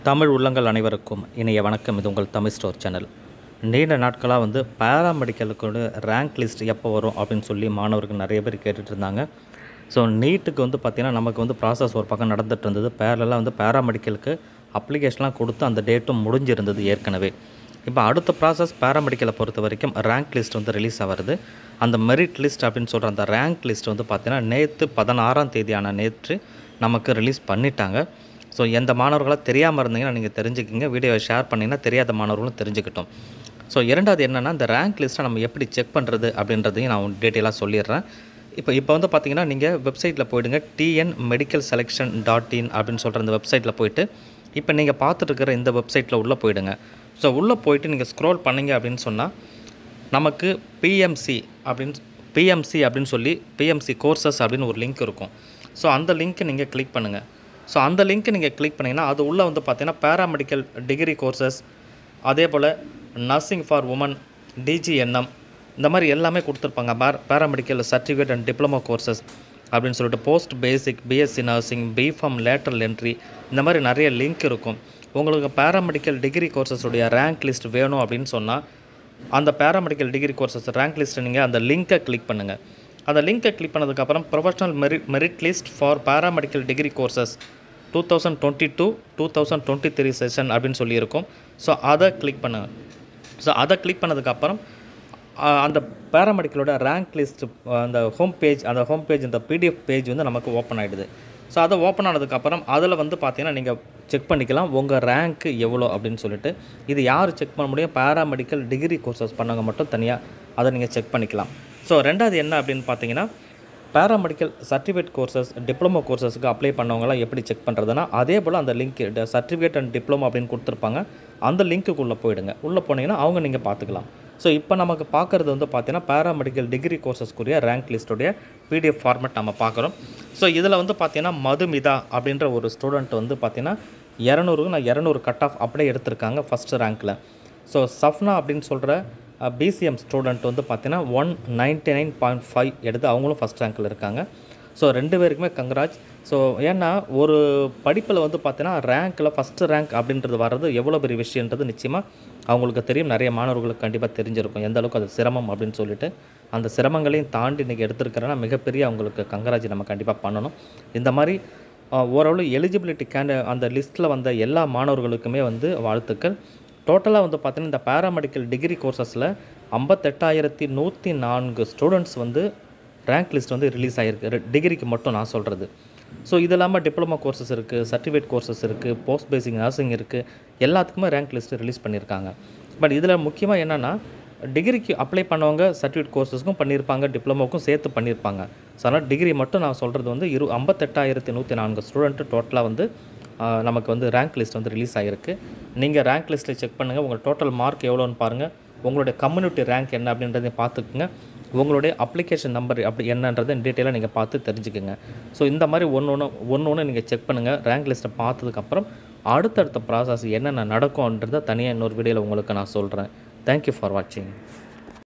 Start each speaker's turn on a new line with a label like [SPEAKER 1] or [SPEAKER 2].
[SPEAKER 1] தமிழ் உள்ளங்கள் அனைவருக்கும் இணைய வணக்கம் இது உங்கள் தமிழ் ஸ்டோர் சேனல் நீண்ட நாட்களாக வந்து பேராமெடிக்கலுக்கு ரேங்க் லிஸ்ட் எப்போ வரும் அப்படின்னு சொல்லி மாணவர்கள் நிறைய பேர் கேட்டுட்டு இருந்தாங்க ஸோ நீட்டுக்கு வந்து பார்த்திங்கன்னா நமக்கு வந்து ப்ராசஸ் ஒரு பக்கம் நடந்துட்டு இருந்தது பேரலாம் வந்து பேராமெடிக்கலுக்கு அப்ளிகேஷன்லாம் கொடுத்து அந்த டேட்டும் முடிஞ்சிருந்தது ஏற்கனவே இப்போ அடுத்த ப்ராசஸ் பேராமெடிக்கலை பொறுத்த வரைக்கும் ரேங்க் லிஸ்ட் வந்து ரிலீஸ் ஆகிறது அந்த மெரிட் லிஸ்ட் அப்படின்னு சொல்கிற அந்த ரேங்க் லிஸ்ட் வந்து பார்த்திங்கன்னா நேற்று பதினாறாம் தேதியான நேற்று நமக்கு ரிலீஸ் பண்ணிட்டாங்க ஸோ எந்த மாணவர்களாக தெரியாமல் இருந்தீங்கன்னா நீங்கள் தெரிஞ்சுக்கிங்க வீடியோவை ஷேர் பண்ணிங்கன்னா தெரியாத மாணவர்களும் தெரிஞ்சுக்கிட்டோம் ஸோ இரண்டாவது என்னென்னா இந்த ரேங்க் லிஸ்ட்டை நம்ம எப்படி செக் பண்ணுறது அப்படின்றதையும் நான் டீட்டெயிலாக சொல்லிடுறேன் இப்போ இப்போ வந்து பார்த்தீங்கன்னா நீங்கள் வெப்சைட்டில் போயிடுங்க TN medical selection dot in அப்படின்னு சொல்கிற இந்த வெப்சைட்டில் போயிட்டு இப்போ நீங்கள் பார்த்துட்டு இருக்கிற இந்த வெப்சைட்டில் உள்ளே போயிடுங்க ஸோ உள்ளே போயிட்டு நீங்கள் ஸ்க்ரோல் பண்ணீங்க அப்படின்னு சொன்னால் நமக்கு பிஎம்சி அப்படின்னு பிஎம்சி அப்படின்னு சொல்லி பிஎம்சி கோர்சஸ் அப்படின்னு ஒரு லிங்க் இருக்கும் ஸோ அந்த லிங்க்கை நீங்கள் கிளிக் பண்ணுங்கள் ஸோ அந்த லிங்க்கை நீங்கள் கிளிக் பண்ணிங்கன்னா அது உள்ளே வந்து பார்த்தீங்கன்னா பேராமெடிக்கல் டிகிரி கோர்சஸ் அதே போல் நர்சிங் ஃபார் உமன் டிஜிஎன்எம் இந்த மாதிரி எல்லாமே கொடுத்துருப்பாங்க பேர் paramedical certificate and diploma courses அப்படின்னு சொல்லிட்டு post basic BSc nursing BPharm lateral entry இந்த மாதிரி நிறைய லிங்க் இருக்கும் உங்களுக்கு பேராமெடிக்கல் டிகிரி கோர்சஸுடைய ரேங்க் லிஸ்ட் வேணும் அப்படின்னு சொன்னால் அந்த பேராமெடிக்கல் டிகிரி கோர்சஸ் ரேங்க் லிஸ்ட்டை நீங்கள் அந்த லிங்க்கை கிளிக் பண்ணுங்கள் அந்த லிங்க்கை கிளிக் பண்ணதுக்கப்புறம் professional merit merit list for paramedical degree courses two thousand twenty two two thousand twenty three session அப்படின்னு சொல்லியிருக்கும் ஸோ அதை கிளிக் பண்ணுங்கள் ஸோ அதை கிளிக் பண்ணதுக்கப்புறம் ஆஹ், அந்த பேராமெடிக்கலோட ரேங்க் லிஸ்ட் அந்த ஹோம் பேஜ் அந்த ஹோம் பேஜ் இந்த பிடிஎஃப் பேஜ் வந்து நமக்கு ஓப்பன் ஆகிடுது ஸோ அதை ஓப்பன் ஆனதுக்கப்புறம் அதில் வந்து பார்த்தீங்கன்னா நீங்கள் செக் பண்ணிக்கலாம் உங்கள் ரேங்க்கு எவ்வளோ அப்படின்னு சொல்லிட்டு இது யார் செக் பண்ண முடியும் பேராமெடிக்கல் டிகிரி கோர்சஸ் பண்ணவங்க மட்டும் தனியாக அதை நீங்கள் செக் பண்ணிக்கலாம் ஸோ ரெண்டாவது என்ன அப்படின்னு பார்த்தீங்கன்னா பேராமெடிக்கல் சர்டிஃபிகேட் கோர்சஸ் டிப்ளமோ கோர்சஸ்க்கு அப்ளை பண்ணவங்களாம் எப்படி செக் பண்ணுறதுனா அதே போல் அந்த லிங்க் சர்டிஃபிகேட் அண்ட் டிப்ளமோ அப்படின்னு கொடுத்துருப்பாங்க அந்த லிங்க்குள்ளே போயிடுங்க உள்ளே போனீங்கன்னா அவங்க நீங்கள் பார்த்துக்கலாம் ஸோ இப்போ நமக்கு பார்க்குறது வந்து பார்த்தீங்கன்னா பேராமெடிக்கல் டிகிரி கோர்சஸ்க்குரிய ரேங்க் லிஸ்ட்டுடைய பிடிஎஃப் ஃபார்மேட் நம்ம பார்க்குறோம் ஸோ இதில் வந்து பார்த்தீங்கன்னா மதுமிதா அப்படின்ற ஒரு ஸ்டூடெண்ட் வந்து பார்த்தீங்கன்னா இரநூறுக்கு நான் இரநூறு கட் ஆஃப் அப்படியே எடுத்திருக்காங்க ஃபஸ்ட்டு ரேங்க்கில் ஸோ சஃப்னா அப்படின்னு சொல்கிற பிசிஎம் ஸ்டூடெண்ட் வந்து பார்த்தீங்கன்னா one ninety nine point five எடுத்து அவங்களும் ஃபஸ்ட் ரேங்க்கில் இருக்காங்க ஸோ ரெண்டு பேருக்குமே கங்க்ராஜ் ஸோ ஏன்னா ஒரு படிப்பில் வந்து பார்த்தீங்கன்னா ரேங்க்கில் ஃபஸ்ட்டு ரேங்க் அப்படின்றது வர்றது எவ்வளோ பெரிய விஷயன்றது நிச்சயமாக அவங்களுக்கு தெரியும் நிறைய மாணவர்களுக்கு கண்டிப்பாக தெரிஞ்சிருக்கும் எந்த அளவுக்கு அது சிரமம் அப்படின்னு சொல்லிட்டு அந்த சிரமங்களையும் தாண்டி இன்றைக்கி எடுத்திருக்கிறேன்னா மிகப்பெரிய அவங்களுக்கு கங்கராஜ் நம்ம கண்டிப்பாக பண்ணணும் இந்த மாதிரி ஆஹ், ஓரளவு எலிஜிபிலிட்டி கேண்ட அந்த லிஸ்ட்டில் வந்த எல்லா மாணவர்களுக்குமே வந்து வாழ்த்துக்கள் டோட்டலாக வந்து பார்த்தீங்கன்னா இந்த பேராமெடிக்கல் டிகிரி கோர்சஸில் ஐம்பத்தெட்டாயிரத்தி நூற்றி நான்கு ஸ்டூடெண்ட்ஸ் வந்து ரேங்க் லிஸ்ட் வந்து ரிலீஸ் ஆகிருக்கு டிகிரிக்கு மட்டும் நான் சொல்கிறது ஸோ இது இல்லாமல் டிப்ளமோ கோர்சஸ் இருக்குது சர்டிஃபிகேட் கோர்சஸ் இருக்குது போஸ்ட் பேசிக் நர்சிங் இருக்குது எல்லாத்துக்குமே ரேங்க் லிஸ்ட்டு ரிலீஸ் பண்ணியிருக்காங்க பட் இதில் முக்கியமாக என்னென்னா டிகிரிக்கு அப்ளை பண்ணவங்க சர்டிஃபிகேட் கோர்சஸ்க்கும் பண்ணியிருப்பாங்க டிப்ளமோக்கும் சேர்த்து பண்ணியிருப்பாங்க ஸோ அதனால் டிகிரி மட்டும் நான் சொல்கிறது வந்து இரு ஐம்பத்தெட்டாயிரத்தி நூற்றி நான்கு ஸ்டூடெண்ட்டு டோட்டலாக வந்து ஆஹ், நமக்கு வந்து ரேங்க் லிஸ்ட் வந்து ரிலீஸ் ஆகிருக்கு நீங்கள் ரேங்க் லிஸ்ட்டில் செக் பண்ணுங்கள் உங்கள் டோட்டல் மார்க் எவ்வளோன்னு பாருங்கள் உங்களுடைய கம்யூனிட்டி ரேங்க் என்ன அப்படின்றதையும் பார்த்துக்குங்க உங்களுடைய அப்ளிகேஷன் நம்பர் அப்படி என்னன்றதை டீட்டெயிலாக நீங்கள் பார்த்து தெரிஞ்சுக்குங்க ஸோ இந்த மாதிரி ஒன்று ஒன்று ஒன்று ஒன்று நீங்கள் செக் பண்ணுங்கள் ரேங்க் லிஸ்ட்டை பார்த்ததுக்கப்புறம் அடுத்தடுத்த ப்ராசஸ் என்னென்ன நடக்கும்ன்றதை தனியாக இன்னொரு வீடியோவில் உங்களுக்கு நான் சொல்கிறேன் தேங்க்யூ ஃபார் வாட்சிங்